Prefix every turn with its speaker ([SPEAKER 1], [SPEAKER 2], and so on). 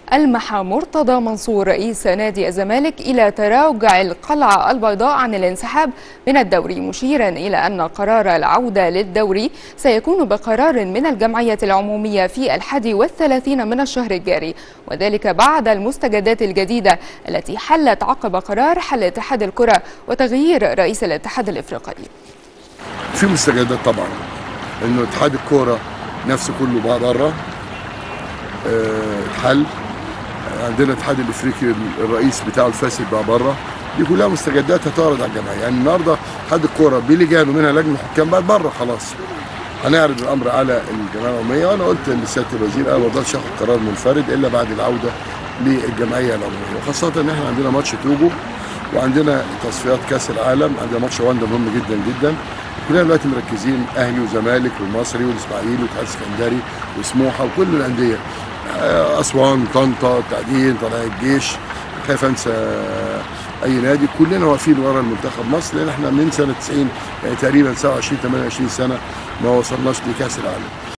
[SPEAKER 1] ألمح مرتضى منصور رئيس نادي الزمالك إلى تراجع القلعة البيضاء عن الانسحاب من الدوري مشيرا إلى أن قرار العودة للدوري سيكون بقرار من الجمعية العمومية في الحادي والثلاثين من الشهر الجاري وذلك بعد المستجدات الجديدة التي حلت عقب قرار حل اتحاد الكرة وتغيير رئيس الاتحاد الإفريقي
[SPEAKER 2] في مستجدات طبعا انه اتحاد الكوره نفسه كله بقى بره اه، اتحل عندنا الاتحاد الافريقي الرئيس بتاعه الفاسد بقى بره دي كلها مستجدات هتعرض على الجمعيه يعني النهارده اتحاد الكوره بلجان ومنها لجنه حكام بقت بره خلاص هنعرض الامر على الجمعيه العموميه وانا قلت لسياده الوزير انا ما اقدرش اخد قرار منفرد الا بعد العوده للجمعيه العموميه وخاصه ان احنا عندنا ماتش توجو وعندنا تصفيات كاس العالم عندنا ماتش رواندا مهم جدا جدا كلنا دلوقتي مركزين اهلي وزمالك والمصري والاسماعيلي والاتحاد السكندري وسموحه وكل الانديه آه، اسوان طنطا التعدين طلائع الجيش خايف انسى اي نادي كلنا واقفين ورا المنتخب مصر لان احنا من سنه 90 يعني تقريبا 27 28 سنه ما وصلناش لكاس العالم